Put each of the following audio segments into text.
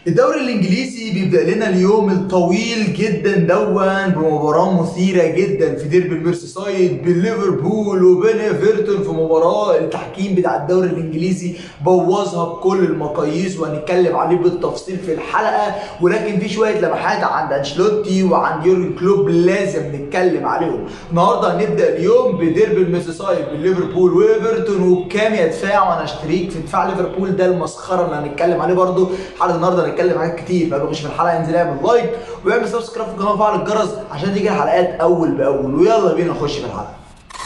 الدوري الانجليزي بيبدا لنا اليوم الطويل جدا دون بمباراه مثيره جدا في ديربي الميرسيسايد بين ليفربول وبين ايفرتون في مباراه التحكيم بتاع الدوري الانجليزي بوظها بكل المقاييس وهنتكلم عليه بالتفصيل في الحلقه ولكن في شويه لمحات عند انشيلوتي وعند يورجن كلوب لازم نتكلم عليهم النهارده هنبدا اليوم بديربي الميرسيسايد بين ليفربول وايفرتون وبكام يدفع وانا اشتريك في دفاع ليفربول ده المسخره اللي هنتكلم عليه برده حلقه النهارده هنتكلم حاجات كتير فقبل ما نخش في الحلقه انزل اعمل لايك واعمل سبسكرايب في القناه وفعل الجرس عشان تيجي الحلقات اول باول ويلا بينا نخش في الحلقه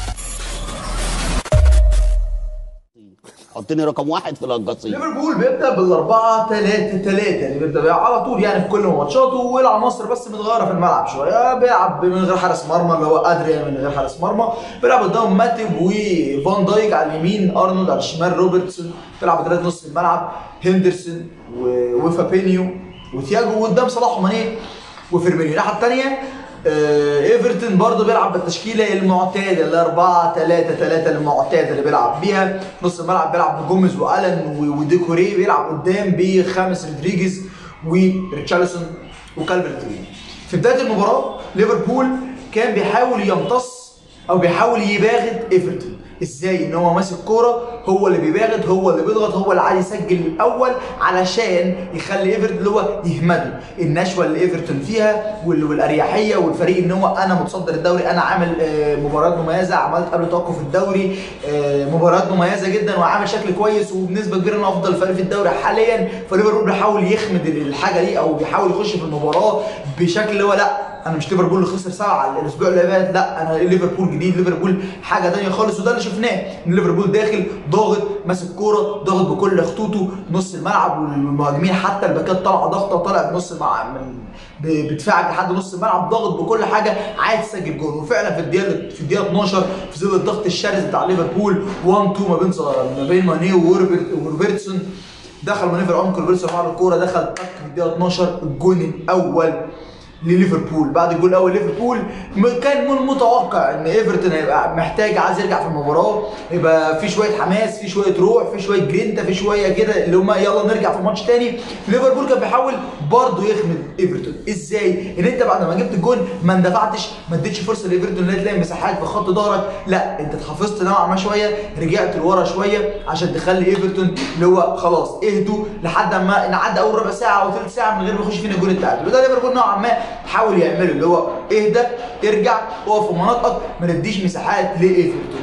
حطني رقم واحد في القصيم ليفربول بيبدا بالاربعه 3 3 يعني بيبدا بيها على طول يعني في كل ماتشاته والعناصر بس متغيره في الملعب شويه بيلعب من غير حارس مرمى اللي هو ادريان من غير حارس مرمى بيلعب قدام ماتب وفان دايك على اليمين ارنولد على الشمال روبرتسون بيلعب بثلاث نص الملعب هندرسون و- وفابينيو وثياجو وقدام صلاح وماني وفيرمينيو الناحيه الثانيه آه، ايفرتون برضه بيلعب بالتشكيله المعتاده ال 4 3 3 المعتاده اللي بيلعب بيها نص الملعب بيلعب بجوميز والن و- وديكوري بيلعب قدام بخامس رودريجيز وريتشارلسون وكالفرت لوين. في بدايه المباراه ليفربول كان بيحاول يمتص او بيحاول يباغت ايفرتون ازاي ان هو ماسك كوره هو اللي بيباغت هو اللي بيضغط هو اللي عايز يسجل الاول علشان يخلي ايفرتون اللي هو يهمده النشوه اللي ايفرتون فيها وال- والاريحيه والفريق ان هو انا متصدر الدوري انا عامل آه، مباريات مميزه عملت قبل توقف الدوري آه، مباريات مميزه جدا وعامل شكل كويس وبنسبه كبيره انه افضل فريق في الدوري حاليا فليفربول بيحاول يخمد الحاجه دي او بيحاول يخش في المباراه بشكل اللي هو لا انا مش ليفربول اللي خسر سبعه الاسبوع اللي فات لا انا ليفربول جديد ليفربول حاجه تانية خالص وده اللي شفناه ان ليفربول داخل ضاغط ماسك كوره ضاغط بكل خطوطه نص الملعب والمهاجمين حتى الباكات طالعه ضغطه طالع بنص الملعب من ب- بدفاعك لحد نص الملعب ضاغط بكل حاجه عايز تسجل جول وفعلا في الدقيقه في الدقيقه 12 في ظل الضغط الشرس بتاع ليفربول 1 2 ما بين ما بين ماني وروبرت- وروبرتسون دخل ماني في العمق روبرتسون على الكوره دخل تك في الدقيقه 12 الجون الاول لليفربول بعد الجول الاول ليفربول م- كان من المتوقع ان ايفرتون هيبقى محتاج عايز يرجع في المباراه يبقى في شويه حماس في شويه روح في شويه جرينتا في شويه كده اللي هم يلا نرجع في ماتش تاني ليفربول كان بيحاول برضه يخمد ايفرتون ازاي ان انت بعد ما جبت الجون ما اندفعتش ما اديتش فرصه لايفرتون ان هي تلاقي مساحات في خط ظهرك لا انت اتحفظت نوعا ما شويه رجعت لورا شويه عشان تخلي ايفرتون اللي هو خلاص اهدوا لحد ما نعدي اول ربع ساعه او ثلث ساعه من غير ما يخش فينا الجون التعادل وده ليفربول نوعا ما حاول يعمله اللي هو اهدى ارجع اقف في مناطقك ما نديش مساحات لايفرتون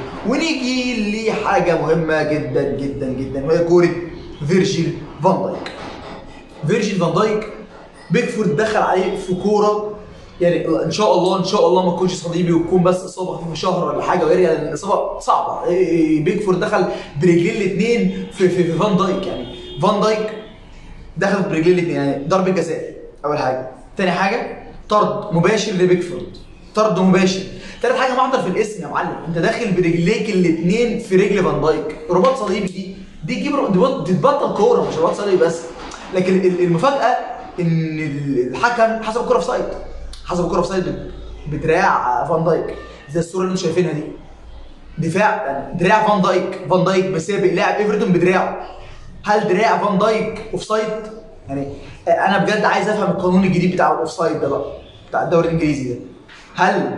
ونيجي لحاجه مهمه جدا جدا جدا وهي كوره فيرجيل فان دايك فيرجيل فان دايك بيكفورد دخل عليه في كوره يعني ان شاء الله ان شاء الله ما تكونش صليبي وتكون بس اصابه في شهر ولا حاجه ويرجع لان الاصابه صعبه إيه، بيكفورد دخل برجلين الاثنين في, في, في فان دايك يعني فان دايك دخل برجلين الاثنين يعني ضربه جزاء اول حاجه تاني حاجه طرد مباشر لبيكفورد طرد مباشر تالت حاجه محضر في الاسم يا معلم انت داخل برجليك الاثنين في رجل فان دايك رباط صليبي دي دي تجيب دي بط- دي تبطل كوره مش رباط صليبي بس لكن ال- المفاجاه ان الحكم حسب الكوره في سايد حسب الكوره في سايد بدراع فان دايك زي الصوره اللي انتم شايفينها دي دفاع يعني دراع فان دايك فان دايك بسابق لاعب ايفرتون بدراعه هل دراع فان دايك اوف سايد يعني انا بجد عايز افهم القانون الجديد بتاع الاوف سايد ده بقى بتاع الدوري الانجليزي ده هل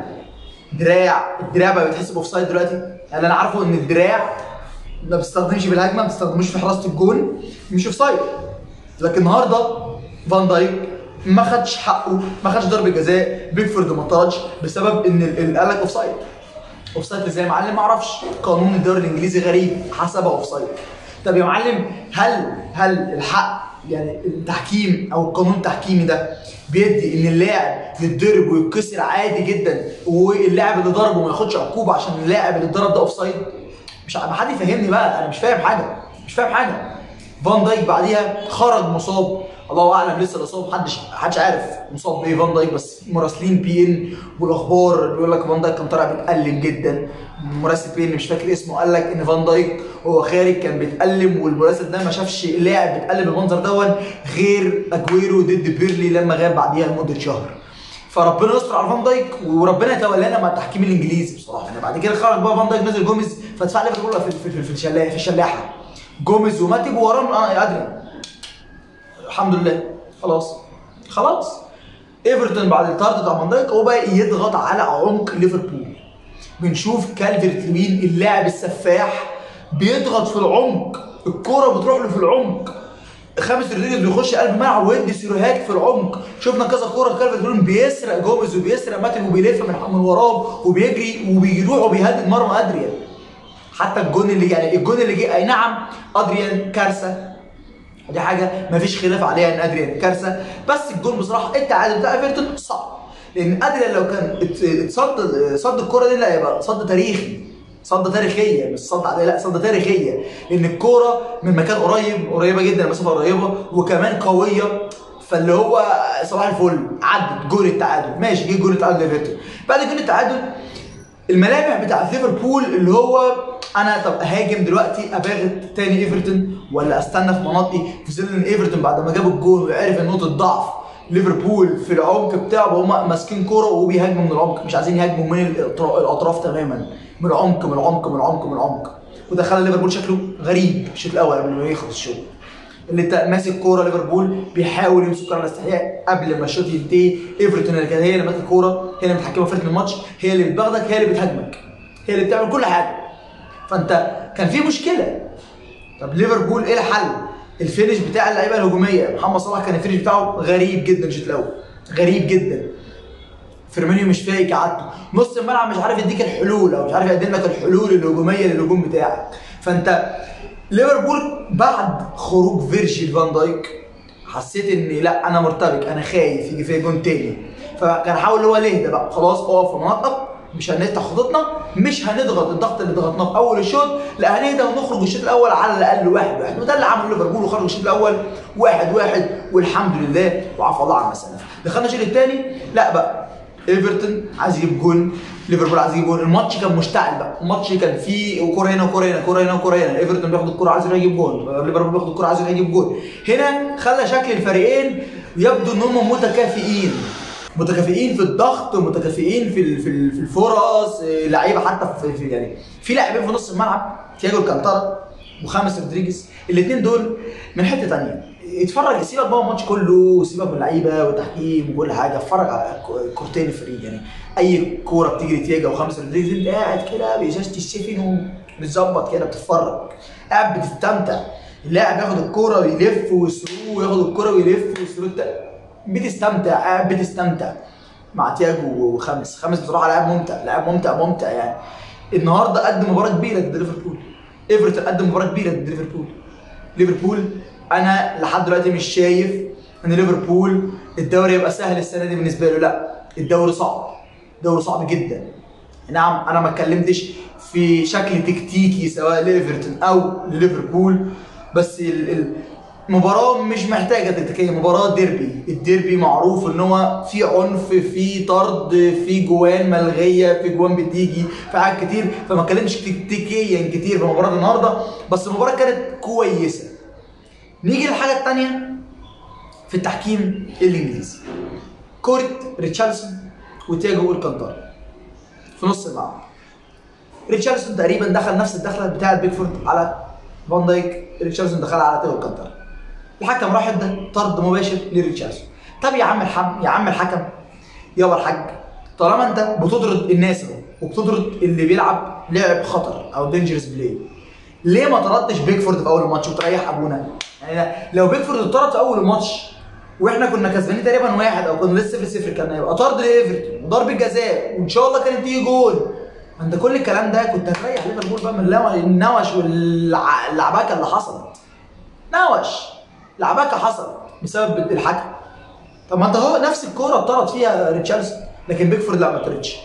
دراع الدراع بقى بيتحسب اوف سايد دلوقتي يعني انا عارفه ان الدراع ما بيستخدمش في الهجمه ما بيستخدموش في حراسه الجون مش اوف سايد لكن النهارده فان دايك ما خدش حقه ما خدش ضربه جزاء بيكفورد ما طردش بسبب ان ال- ال- قال لك اوف سايد اوف سايد ازاي يا معلم ما اعرفش قانون الدوري الانجليزي غريب حسبه اوف سايد طب يا معلم هل هل الحق يعني التحكيم او القانون التحكيمي ده بيدي ان اللاعب يتضرب ويتكسر عادي جدا واللاعب اللي ضربه ما ياخدش عقوبه عشان اللاعب اللي اتضرب ده اوف سايد مش ع- ما حد يفهمني بقى انا مش فاهم حاجه مش فاهم حاجه فان دايك بعديها خرج مصاب الله اعلم لسه الاصابه محدش محدش عارف مصاب بايه فان دايك بس مراسلين بي ان والاخبار بيقول لك فان دايك كان طالع بيتألم جدا مراسل بي ان مش فاكر اسمه قال لك ان فان دايك وهو خارج كان بيتألم والمراسل ده ما شافش لاعب بيتألم بالمنظر دون غير اجويرو ضد بيرلي لما غاب بعديها لمده شهر فربنا يستر على فان دايك وربنا يتولانا مع التحكيم الانجليزي بصراحه يعني بعد كده خرج بقى فان دايك نزل جوميز فدفع ليفربول في في في, في الشلاحه في الشلاحه جوميز وماتيب ووراه آه ادري الحمد لله خلاص خلاص ايفرتون بعد الطرد بتاع فان دايك هو بقى يضغط على عمق ليفربول بنشوف كالفرت لوين اللاعب السفاح بيضغط في العمق الكوره بتروح له في العمق خامس رودريجيز بيخش قلب الملعب ويدي سيروهات في العمق شفنا كذا كوره كالفرت لوين بيسرق جوميز وبيسرق ماتن وبيلف من من وراه وبيجري وبيروح وبيهدد مرمى ادريان حتى الجون اللي يعني الجون اللي جه اي نعم ادريان كارثه دي حاجه مفيش خلاف عليها ان ادريان كارثه بس الجون بصراحه التعادل بتاع ايفرتون صعب لان ادريان لو كان ات- اتصد صد الكوره دي لا هيبقى صد تاريخي صد تاريخيه مش صد عاديه لا صد تاريخيه لان الكوره من مكان قريب قريبه جدا مسافه قريبه وكمان قويه فاللي هو صباح الفل عدت جول التعادل ماشي جه جول التعادل ليفرتون بعد جول التعادل الملامح بتاعت ليفربول اللي هو انا طب اهاجم دلوقتي اباغت تاني ايفرتون ولا استنى في مناطقي في ظل ان ايفرتون بعد ما جاب الجول وعرف ان نقطه ضعف ليفربول في العمق بتاعه هم ماسكين كوره وبيهاجموا من العمق مش عايزين يهاجموا من الأطرا- الاطراف تماما من العمق من العمق من العمق من العمق وده خلى ليفربول شكله غريب الشوط الاول قبل ما يخلص الشوط اللي انت ماسك كوره ليفربول بيحاول يمسك كوره على استحياء قبل ما الشوط ينتهي ايفرتون اللي كانت هي اللي ماسكه الكوره هي اللي متحكمه في رتم الماتش هي اللي بتباغدك هي اللي بتهاجمك هي اللي بتعمل كل حاجه فانت كان في مشكله طب ليفربول ايه الحل؟ الفينش بتاع اللعيبه الهجوميه محمد صلاح كان الفينش بتاعه غريب جدا الشوط الاول غريب جدا فيرمينيو مش فايق قعدته نص الملعب مش عارف يديك الحلول او مش عارف يقدم لك الحلول الهجوميه للهجوم بتاعك فانت ليفربول بعد خروج فيرجيل فان دايك حسيت ان لا انا مرتبك انا خايف يجي فيا جون تاني فكان حاول اللي هو يهدى بقى خلاص اقف في مناطقك مش هنفتح خطوطنا مش هنضغط الضغط اللي ضغطناه في اول الشوط لا هنهدى ونخرج الشوط الاول على الاقل واحد واحد وده اللي عمله ليفربول وخرج الشوط الاول واحد واحد والحمد لله وعفى الله عن المسألة دخلنا الشوط الثاني لا بقى ايفرتون عايز يجيب جول ليفربول عايز يجيب جول الماتش كان مشتعل بقى الماتش كان فيه كوره هنا وكوره هنا كوره هنا وكوره هنا ايفرتون بياخد الكوره عايز يروح يجيب جول ليفربول بياخد الكوره عايز يروح يجيب جول هنا خلى شكل الفريقين يبدو ان هم متكافئين متكافئين في الضغط ومتكافئين في ال- في ال- في الفرص إيه، لعيبه حتى في, في يعني في لاعبين في نص الملعب تياجو الكانتارا وخامس رودريجيز الاثنين دول من حته ثانيه اتفرج سيبك بقى الماتش كله سيبك من اللعيبه والتحكيم وكل حاجه اتفرج على ك- كورتين الفريق يعني اي كوره بتيجي لتياجا وخامس رودريجيز انت قاعد كده بازازه السيفن وبتظبط كده بتتفرج قاعد بتستمتع اللاعب ياخد الكوره ويلف ويسرو وياخد الكوره ويلف ويسرو انت بتستمتع قاعد بتستمتع مع تياجو وخامس خامس بصراحه لاعب ممتع لاعب ممتع ممتع يعني النهارده قدم مباراه كبيره ضد ليفربول ايفرتون قدم مباراه كبيره ضد ليفربول ليفربول انا لحد دلوقتي مش شايف ان ليفربول الدوري يبقى سهل السنه دي بالنسبه له لا الدوري صعب الدوري صعب جدا نعم انا ما اتكلمتش في شكل تكتيكي سواء لايفرتون او لليفربول بس ال- ال- المباراة مش محتاجة تكتيكية مباراة ديربي الديربي معروف ان هو في عنف في طرد في جوان ملغية في جوان بتيجي في حاجات كتير فما اتكلمش تكتيكيا كتير في مباراة النهاردة بس المباراة كانت كويسة نيجي للحاجة التانية في التحكيم الانجليزي كورة ريتشارلسون وتياجو الكانتارا في نص الملعب ريتشارلسون تقريبا دخل نفس الدخله بتاعه بيكفورد على فان دايك ريتشارلسون دخلها على تياجو الكانتارا الحكم راح ادى طرد مباشر لريتشارلسون طب يا عم الحم يا عم الحكم يابا الحاج طالما انت بتطرد الناس اهو وبتطرد اللي بيلعب لعب خطر او دينجرس بلاي ليه ما طردتش بيكفورد في اول الماتش وتريح ابونا يعني لو بيكفورد اتطرد في اول الماتش واحنا كنا كسبانين تقريبا واحد او كنا لسه 0 0 كان هيبقى طرد لايفرتون وضربه جزاء وان شاء الله كانت تيجي جول ما انت كل الكلام ده كنت هتريح ليفربول بقى من اللو- النوش واللعبكه اللي حصلت نوش لعبكه حصلت بسبب الحكم طب ما انت هو نفس الكوره اتطرد فيها ريتشارلسون لكن بيكفورد لا ما اتطردش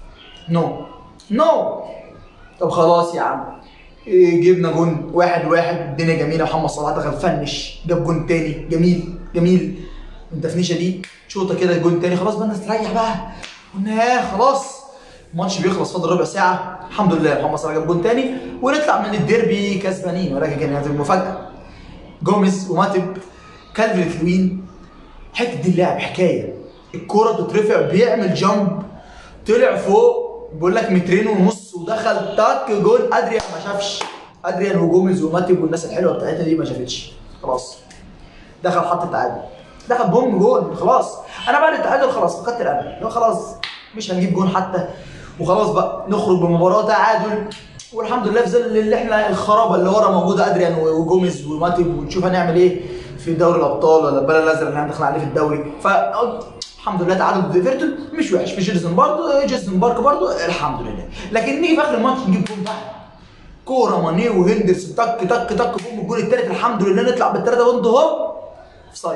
نو نو طب خلاص يا عم إيه، جبنا جون واحد واحد الدنيا جميله محمد صلاح دخل فنش جاب جون تاني جميل جميل التفنيشه دي شوطه كده جون تاني خلاص بقى نستريح بقى قلنا يا خلاص الماتش بيخلص فاضل ربع ساعه الحمد لله محمد صلاح جاب جون تاني ونطلع من الديربي كسبانين ولكن كانت المفاجاه جوميز وماتب كالفرت لوين حته دي اللعب حكايه الكوره تترفع بيعمل جامب طلع فوق بيقول لك مترين ونص ودخل تاك جول ادريان ما شافش ادريان وجوميز وماتب والناس الحلوه بتاعتها دي ما شافتش خلاص دخل حط التعادل دخل بوم جون خلاص انا بعد التعادل خلاص فقدت الامل لو خلاص مش هنجيب جون حتى وخلاص بقى نخرج بمباراه تعادل والحمد لله في ظل اللي احنا الخرابه اللي ورا موجوده ادريان وجوميز وماتيب ونشوف هنعمل ايه في دوري الابطال ولا البلد الازرق اللي احنا داخلين عليه في الدوري فقلت الحمد لله تعادل ضد ايفرتون مش وحش في جيرزن برضه جيرزن بارك برضه الحمد لله لكن نيجي في اخر الماتش نجيب جون بقى كوره ماني وهندرس تك تك تك بوم الجون الثالث الحمد لله نطلع بالثلاثه بوند هوب اوف سايد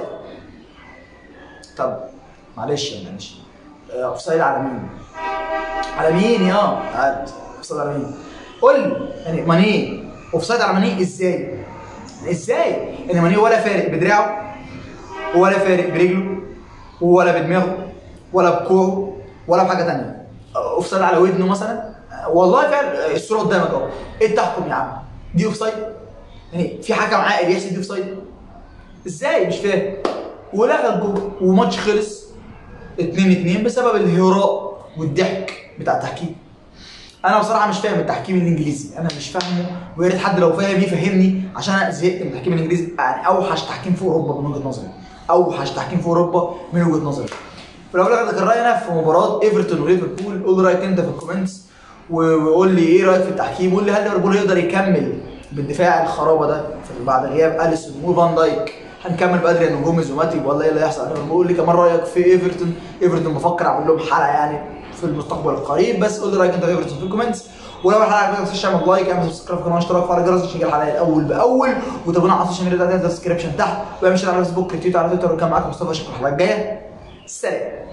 طب معلش يا معلش اوف سايد على مين؟ على مين يا عاد اوف سايد على مين؟ قول لي يعني ماني اوف سايد على ماني ازاي؟ ازاي؟ ان ماني ولا فارق بدراعه ولا فارق برجله ولا بدماغه ولا بكوعه ولا بحاجه ثانيه اوف سايد على ودنه مثلا والله فعلا الصوره قدامك اهو ايه تحكم يا عم دي اوف سايد يعني في حكم عاقل يحسب دي اوف سايد ازاي مش فاهم ولغى الجول وماتش خلص 2 2 بسبب الهراء والضحك بتاع التحكيم انا بصراحه مش فاهم التحكيم الانجليزي انا مش فاهمه ويا ريت حد لو فاهم يفهمني عشان انا زهقت من التحكيم الانجليزي يعني اوحش تحكيم في اوروبا من وجهه نظري اوحش تحكيم في اوروبا من وجهه نظري في الاول ده كان رايي في مباراه ايفرتون وليفربول قول رايك انت في الكومنتس وقول لي ايه رايك في التحكيم وقول لي هل ليفربول يقدر يكمل بالدفاع الخرابه ده بعد غياب اليسون وفان دايك هنكمل بادريان وجوميز وماتيب ولا ايه اللي هيحصل ليفربول قول لي كمان رايك في ايفرتون ايفرتون بفكر اعمل لهم حلقه يعني في المستقبل القريب بس قول لي رايك انت في ايفرتون في الكومنتس ولو الحلقه عجبتك ما تنساش تعمل لايك اعمل سبسكرايب في القناه اشتراك وفعل الجرس عشان يجي الحلقه الاول باول وتابعونا على السوشيال ميديا بتاعتنا في الديسكربشن تحت واعمل شير على فيسبوك تويتر على تويتر وكان معاكم مصطفى اشوفكم الحلقه الجايه سلام